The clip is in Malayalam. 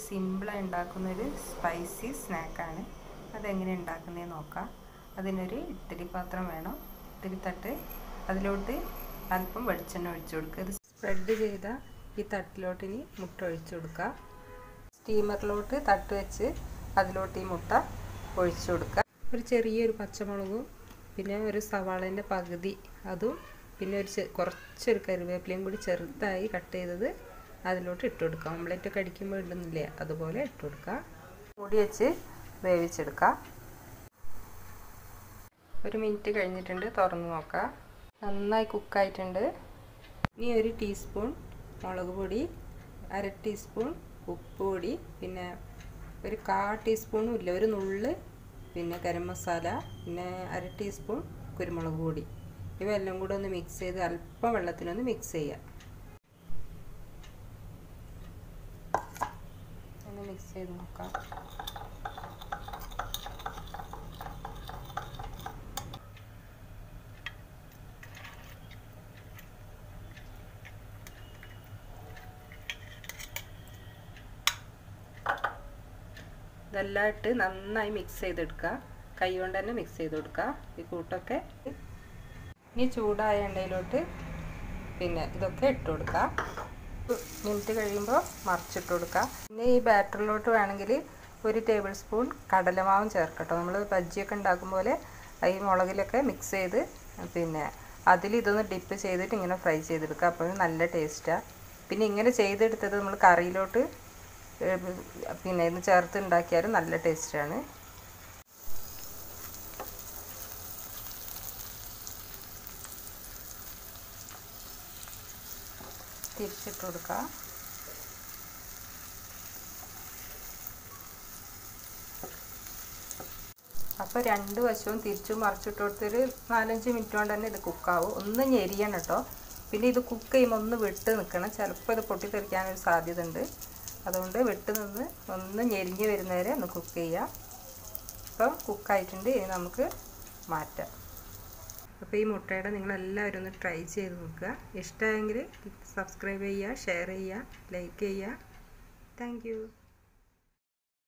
സിമ്പിളായി ഉണ്ടാക്കുന്നൊരു സ്പൈസി സ്നാക്കാണ് അതെങ്ങനെ ഉണ്ടാക്കുന്നതെന്ന് നോക്കാം അതിനൊരു ഇഡ്ഡലി പാത്രം വേണം ഇഡ്ഡലി തട്ട് അതിലോട്ട് അല്പം വെളിച്ചെണ്ണ ഒഴിച്ചു കൊടുക്കുക ഇത് സ്പ്രെഡ് ചെയ്ത ഈ തട്ടിലോട്ട് ഇനി മുട്ട ഒഴിച്ചു കൊടുക്കുക സ്റ്റീമറിലോട്ട് തട്ട് വെച്ച് അതിലോട്ട് ഈ മുട്ട ഒഴിച്ചു കൊടുക്കുക ഒരു ചെറിയൊരു പച്ചമുളകും പിന്നെ ഒരു സവാളേൻ്റെ പകുതി അതും പിന്നെ ഒരു കുറച്ചൊരു കറിവേപ്പിലയും കൂടി ചെറുതായി കട്ട് ചെയ്തത് അതിലോട്ട് ഇട്ട് കൊടുക്കുക ഓംലെറ്റ് ഒക്കെ അടിക്കുമ്പോൾ ഇടുന്നില്ലേ അതുപോലെ ഇട്ട് കൊടുക്കുക മൂടി വെച്ച് വേവിച്ചെടുക്കുക ഒരു മിനിറ്റ് കഴിഞ്ഞിട്ടുണ്ട് തുറന്ന് നോക്കാം നന്നായി കുക്കായിട്ടുണ്ട് ഇനി ഒരു ടീസ്പൂൺ മുളക് പൊടി അര ടീസ്പൂൺ ഉപ്പ് പൊടി പിന്നെ ഒരു കാ ടീസ്പൂണും ഇല്ല ഒരു നുള്ള് പിന്നെ ഗരം മസാല പിന്നെ അര ടീസ്പൂൺ കുരുമുളക് പൊടി ഇവയെല്ലാം കൂടെ ഒന്ന് മിക്സ് ചെയ്ത് അല്പം വെള്ളത്തിനൊന്ന് മിക്സ് ചെയ്യുക ഒന്ന് മിക്സ് ചെയ്ത് നോക്കാം ഇതെല്ലാം ഇട്ട് നന്നായി മിക്സ് ചെയ്തെടുക്കുക കൈ കൊണ്ട് തന്നെ മിക്സ് ചെയ്ത് കൊടുക്കുക ഈ കൂട്ടൊക്കെ ഇനി ചൂടായ എണ്ണയിലോട്ട് പിന്നെ ഇതൊക്കെ ഇട്ട് കൊടുക്കുക മിനിറ്റ് കഴിയുമ്പോൾ മറിച്ചിട്ട് കൊടുക്കുക പിന്നെ ഈ ബാറ്ററിലോട്ട് വേണമെങ്കിൽ ഒരു ടേബിൾ സ്പൂൺ കടലമാവും ചേർക്കട്ടോ നമ്മൾ ബജ്ജിയൊക്കെ ഉണ്ടാക്കും പോലെ ഈ മുളകിലൊക്കെ മിക്സ് ചെയ്ത് പിന്നെ അതിൽ ഇതൊന്ന് ഡിപ്പ് ചെയ്തിട്ട് ഇങ്ങനെ ഫ്രൈ ചെയ്തെടുക്കുക അപ്പോൾ നല്ല ടേസ്റ്റാണ് പിന്നെ ഇങ്ങനെ ചെയ്തെടുത്തത് നമ്മൾ കറിയിലോട്ട് പിന്നെ ഇത് ചേർത്ത് ഉണ്ടാക്കിയാലും നല്ല ടേസ്റ്റാണ് തിരിച്ചിട്ട് കൊടുക്കുക അപ്പോൾ രണ്ട് വശവും തിരിച്ചും മറിച്ചിട്ട് കൊടുത്തൊരു നാലഞ്ച് മിനിറ്റ് കൊണ്ട് തന്നെ ഇത് കുക്കാവും ഒന്ന് ഞെരിയണം കേട്ടോ പിന്നെ ഇത് കുക്ക് ചെയ്യുമ്പോൾ ഒന്ന് വിട്ട് നിൽക്കണം ചിലപ്പോൾ ഇത് പൊട്ടിത്തെറിക്കാനൊരു സാധ്യത ഉണ്ട് അതുകൊണ്ട് വിട്ട് നിന്ന് ഒന്ന് ഞെരിഞ്ഞ് വരുന്നവരെ ഒന്ന് കുക്ക് ചെയ്യാം ഇപ്പം കുക്കായിട്ടുണ്ട് ഇനി നമുക്ക് മാറ്റാം അപ്പോൾ ഈ മുട്ടയുടെ നിങ്ങളെല്ലാവരും ഒന്ന് ട്രൈ ചെയ്ത് നോക്കുക ഇഷ്ടമായെങ്കിൽ സബ്സ്ക്രൈബ് ചെയ്യുക ഷെയർ ചെയ്യുക ലൈക്ക് ചെയ്യുക താങ്ക്